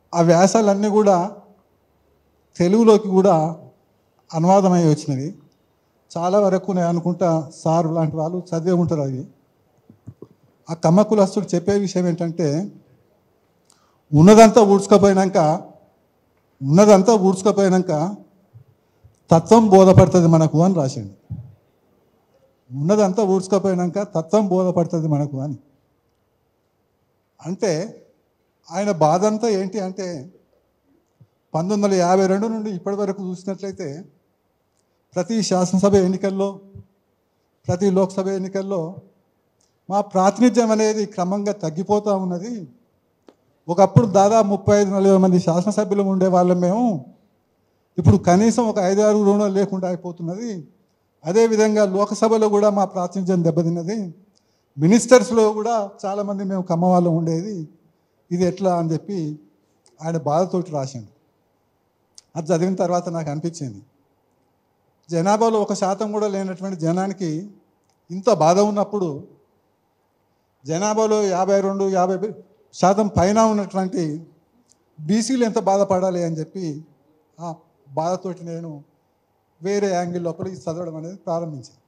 ఆ వ్యాసాలన్నీ కూడా తెలుగులోకి కూడా అనువాదమై వచ్చినవి చాలా వరకు నేను అనుకుంటా సార్ లాంటి వాళ్ళు చదివే ఉంటారు అవి ఆ కమ్మ కులస్తుడు చెప్పే విషయం ఏంటంటే ఉన్నదంతా ఊడ్చుకపోయినాక ఉన్నదంతా ఊడ్చుకపోయినాక తత్వం బోధపడుతుంది మనకు అని రాసిండు ఉన్నదంతా ఊడ్చుకపోయినాక తత్వం బోధపడుతుంది మనకు అని అంటే ఆయన బాధ అంతా ఏంటి అంటే పంతొమ్మిది వందల యాభై రెండు నుండి ఇప్పటి వరకు చూసినట్లయితే ప్రతి శాసనసభ ఎన్నికల్లో ప్రతి లోక్సభ ఎన్నికల్లో మా ప్రాతినిధ్యం అనేది క్రమంగా తగ్గిపోతూ ఉన్నది ఒకప్పుడు దాదాపు ముప్పై ఐదు నలభై మంది శాసనసభ్యులు ఉండే వాళ్ళం మేము ఇప్పుడు కనీసం ఒక ఐదు ఆరు రుణాలు లేకుండా అయిపోతున్నది అదేవిధంగా లోకసభలో కూడా మా ప్రాతినిధ్యం దెబ్బతిన్నది మినిస్టర్స్లో కూడా చాలామంది మేము కమ్మవాళ్ళం ఉండేది ఇది ఎట్లా అని చెప్పి ఆయన బాధతోటి రాసిండు అది చదివిన తర్వాత నాకు అనిపించింది జనాభాలో ఒక శాతం కూడా లేనటువంటి జనానికి ఇంత బాధ ఉన్నప్పుడు జనాభాలో యాభై రెండు యాభై శాతం పైన ఉన్నటువంటి బీసీలు ఎంత బాధపడాలి అని చెప్పి ఆ బాధతోటి నేను వేరే యాంగిల్ లోపల ఇది చదవడం అనేది ప్రారంభించాను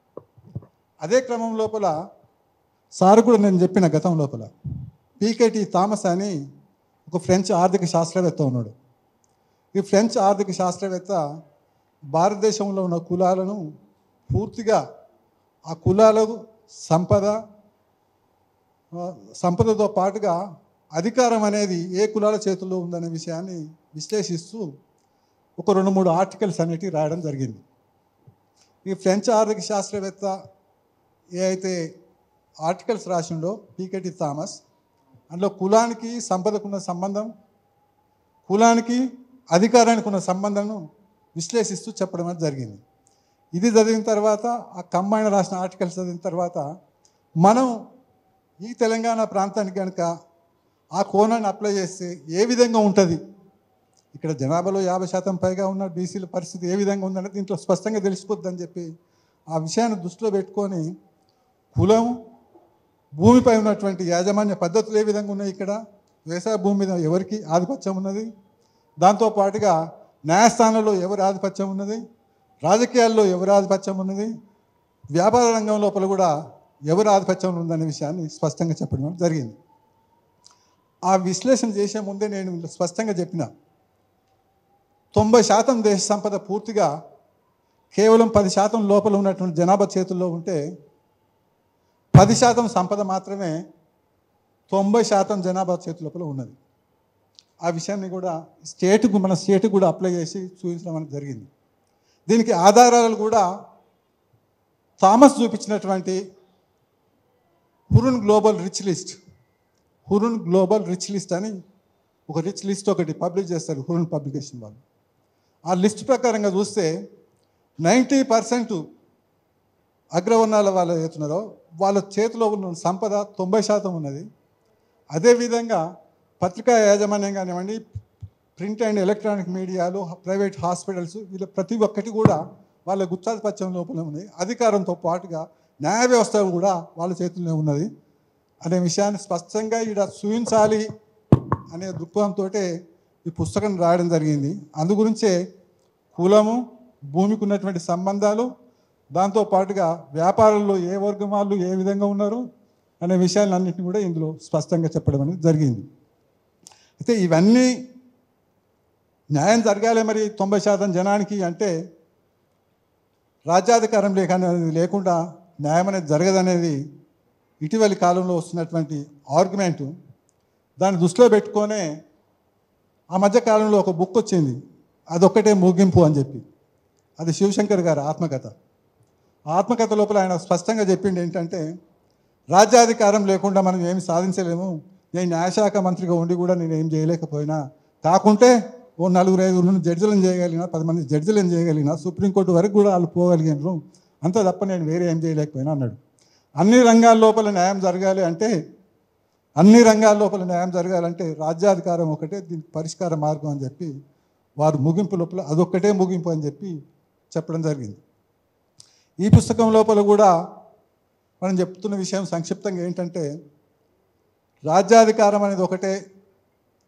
అదే క్రమం లోపల సార్ కూడా నేను చెప్పిన గతం లోపల పీకేటి థామస్ అని ఒక ఫ్రెంచ్ ఆర్థిక శాస్త్రవేత్త ఉన్నాడు ఈ ఫ్రెంచ్ ఆర్థిక శాస్త్రవేత్త భారతదేశంలో ఉన్న కులాలను పూర్తిగా ఆ కులాలకు సంపద ఆ, సంపదతో పాటుగా అధికారం అనేది ఏ కులాల చేతుల్లో ఉందనే విషయాన్ని విశ్లేషిస్తూ ఒక రెండు మూడు ఆర్టికల్స్ అనేటివి రాయడం జరిగింది ఈ ఫ్రెంచ్ ఆర్థిక శాస్త్రవేత్త ఏ అయితే ఆర్టికల్స్ రాసిండో పీకెటి థామస్ అందులో కులానికి సంపదకున్న సంబంధం కులానికి అధికారానికి ఉన్న సంబంధంను విశ్లేషిస్తూ చెప్పడం అనేది జరిగింది ఇది చదివిన తర్వాత ఆ కంబైన్ రాసిన ఆర్టికల్స్ చదివిన తర్వాత మనం ఈ తెలంగాణ ప్రాంతానికి కనుక ఆ కోణాన్ని అప్లై చేస్తే ఏ విధంగా ఉంటుంది ఇక్కడ జనాభాలో యాభై శాతం పైగా ఉన్న బీసీల పరిస్థితి ఏ విధంగా ఉందనేది దీంట్లో స్పష్టంగా తెలిసిపోద్దని చెప్పి ఆ విషయాన్ని దృష్టిలో పెట్టుకొని కులం భూమిపై ఉన్నటువంటి యాజమాన్య పద్ధతులు ఏ విధంగా ఉన్నాయి ఇక్కడ వ్యవసాయ భూమి మీద ఎవరికి ఆధిపత్యం ఉన్నది దాంతో పాటుగా న్యాయస్థానంలో ఎవరి ఆధిపత్యం ఉన్నది రాజకీయాల్లో ఎవరి ఆధిపత్యం ఉన్నది వ్యాపార రంగం లోపల కూడా ఎవరి ఆధిపత్యం ఉందనే విషయాన్ని స్పష్టంగా చెప్పడం జరిగింది ఆ విశ్లేషణ చేసే ముందే నేను స్పష్టంగా చెప్పిన తొంభై శాతం దేశ సంపద పూర్తిగా కేవలం పది శాతం లోపల ఉన్నటువంటి జనాభా చేతుల్లో ఉంటే పది శాతం సంపద మాత్రమే తొంభై శాతం జనాభా చేతి లోపల ఉన్నది ఆ విషయాన్ని కూడా స్టేట్కు మన స్టేట్కి కూడా అప్లై చేసి చూపించడం అనేది జరిగింది దీనికి ఆధారాలు కూడా థామస్ చూపించినటువంటి Hurun global rich list Hurun global rich list అని ఒక రిచ్ లిస్ట్ ఒకటి పబ్లిష్ చేస్తారు హురున్ పబ్లికేషన్ వాళ్ళు ఆ లిస్ట్ ప్రకారంగా చూస్తే నైంటీ పర్సెంట్ అగ్రవర్ణాల వాళ్ళు ఏతున్నారో వాళ్ళ చేతిలో ఉన్న సంపద తొంభై శాతం ఉన్నది అదేవిధంగా పత్రికా యాజమాన్యం కానివ్వండి ప్రింట్ అండ్ ఎలక్ట్రానిక్ మీడియాలు ప్రైవేట్ హాస్పిటల్స్ వీళ్ళ ప్రతి ఒక్కటి కూడా వాళ్ళ గుత్తాధిపత్యం లోపల ఉంది అధికారంతో పాటుగా న్యాయ వ్యవస్థ కూడా వాళ్ళ చేతుల్లో ఉన్నది అనే విషయాన్ని స్పష్టంగా ఇక్కడ చూపించాలి అనే దృక్పథంతో ఈ పుస్తకం రాయడం జరిగింది అందు గురించే కులము భూమికి ఉన్నటువంటి సంబంధాలు దాంతో పాటుగా వ్యాపారంలో ఏ వర్గం వాళ్ళు ఏ విధంగా ఉన్నారు అనే విషయాలన్నింటినీ కూడా ఇందులో స్పష్టంగా చెప్పడం అనేది జరిగింది అయితే ఇవన్నీ న్యాయం జరగాలి మరి తొంభై శాతం జనానికి అంటే రాజ్యాధికారం లేక అనేది లేకుండా న్యాయం అనేది జరగదనేది ఇటీవలి కాలంలో వస్తున్నటువంటి ఆర్గ్యుమెంటు దాన్ని దృష్టిలో పెట్టుకొనే ఆ మధ్య కాలంలో ఒక బుక్ వచ్చింది అదొక్కటే ముగింపు అని చెప్పి అది శివశంకర్ గారి ఆత్మకథ ఆ ఆత్మకథ లోపల ఆయన స్పష్టంగా చెప్పింది ఏంటంటే రాజ్యాధికారం లేకుండా మనం ఏమి సాధించలేము నేను న్యాయశాఖ మంత్రిగా ఉండి కూడా నేను ఏం చేయలేకపోయినా కాకుంటే ఓ నలుగురు ఐదుగురు జడ్జిలను చేయగలిగిన పది మంది జడ్జిలను చేయగలిగిన సుప్రీంకోర్టు వరకు కూడా వాళ్ళు పోగలిగినారు అంత తప్ప నేను వేరే ఏం చేయలేకపోయినా అన్నాడు అన్ని రంగాల లోపల న్యాయం జరగాలి అంటే అన్ని రంగాల లోపల న్యాయం జరగాలంటే రాజ్యాధికారం ఒకటే దీనికి పరిష్కార మార్గం అని చెప్పి వారు ముగింపు లోపల అదొక్కటే ముగింపు అని చెప్పి చెప్పడం జరిగింది ఈ పుస్తకం లోపల కూడా మనం చెప్తున్న విషయం సంక్షిప్తంగా ఏంటంటే రాజ్యాధికారం అనేది ఒకటే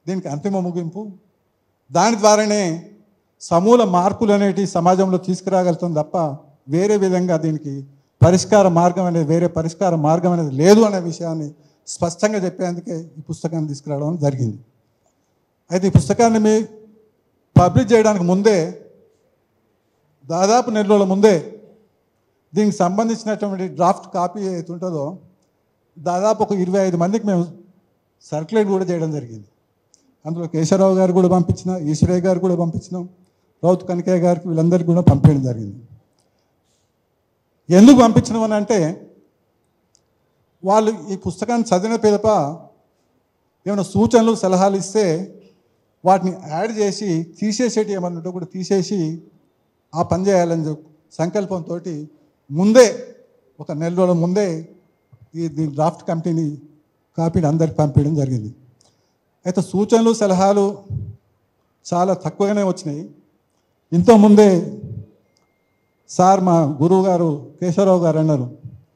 దీనికి అంతిమ ముగింపు దాని ద్వారానే సమూల మార్పులు అనేటివి సమాజంలో తీసుకురాగలుగుతాం తప్ప వేరే విధంగా దీనికి పరిష్కార మార్గం అనేది వేరే పరిష్కార మార్గం అనేది లేదు అనే విషయాన్ని స్పష్టంగా చెప్పేందుకే ఈ పుస్తకాన్ని తీసుకురావడం జరిగింది అయితే ఈ పుస్తకాన్ని మీ పబ్లిష్ చేయడానికి ముందే దాదాపు నెల రోజుల ముందే దీనికి సంబంధించినటువంటి డ్రాఫ్ట్ కాపీ ఏదైతే ఉంటుందో దాదాపు ఒక ఇరవై ఐదు మందికి మేము సర్క్యులేట్ కూడా చేయడం జరిగింది అందులో కేశవరావు గారు కూడా పంపించిన ఈశ్వరయ్య గారు కూడా పంపించినాం రౌత్ కనకయ్య గారికి వీళ్ళందరికీ కూడా పంపించడం జరిగింది ఎందుకు పంపించడం అని అంటే వాళ్ళు ఈ పుస్తకాన్ని చదివిన పిదప ఏమైనా సూచనలు సలహాలు ఇస్తే వాటిని యాడ్ చేసి తీసేసేటి ఏమన్నా ఉంటే కూడా తీసేసి ఆ పని చేయాలని చెప్పి సంకల్పంతో ముందే ఒక నెల రోజుల ముందే ఈ దీని డ్రాఫ్ట్ కమిటీని కాపీని అందరికి పంపించడం జరిగింది అయితే సూచనలు సలహాలు చాలా తక్కువగానే వచ్చినాయి ఇంతకుముందే సార్ మా గురువు గారు కేశవరావు గారు అన్నారు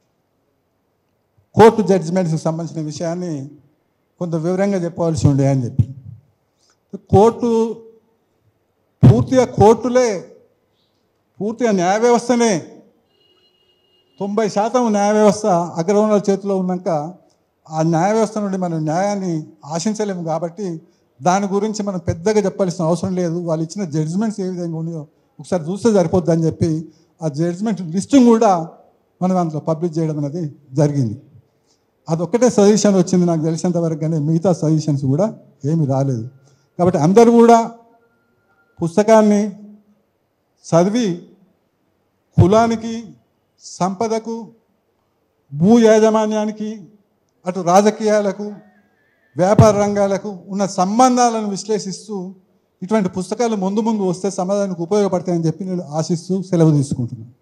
కోర్టు జడ్జిమెంట్స్కి సంబంధించిన విషయాన్ని కొంత వివరంగా చెప్పవలసి ఉండే అని చెప్పి కోర్టు పూర్తిగా కోర్టులే పూర్తిగా న్యాయ వ్యవస్థనే తొంభై శాతం న్యాయ వ్యవస్థ అగ్రవర్ణాల చేతిలో ఉన్నాక ఆ న్యాయ వ్యవస్థ నుండి మనం న్యాయాన్ని ఆశించలేము కాబట్టి దాని గురించి మనం పెద్దగా చెప్పాల్సిన అవసరం లేదు వాళ్ళు ఇచ్చిన జడ్జిమెంట్స్ ఏ విధంగా ఉన్నాయో ఒకసారి చూస్తే సరిపోద్ది అని చెప్పి ఆ జడ్జిమెంట్ లిస్టు కూడా మనం అందులో పబ్లిష్ చేయడం అనేది జరిగింది అదొక్కటే సజెషన్ వచ్చింది నాకు తెలిసినంత వరకు కానీ మిగతా సజెషన్స్ కూడా ఏమీ రాలేదు కాబట్టి అందరూ కూడా పుస్తకాన్ని చదివి కులానికి సంపదకు భూ యాజమాన్యానికి అటు రాజకీయాలకు వ్యాపార రంగాలకు ఉన్న సంబంధాలను విశ్లేషిస్తూ ఇటువంటి పుస్తకాలు ముందు ముందు వస్తే సమాజానికి ఉపయోగపడతాయని చెప్పి నేను ఆశిస్తూ సెలవు తీసుకుంటున్నాను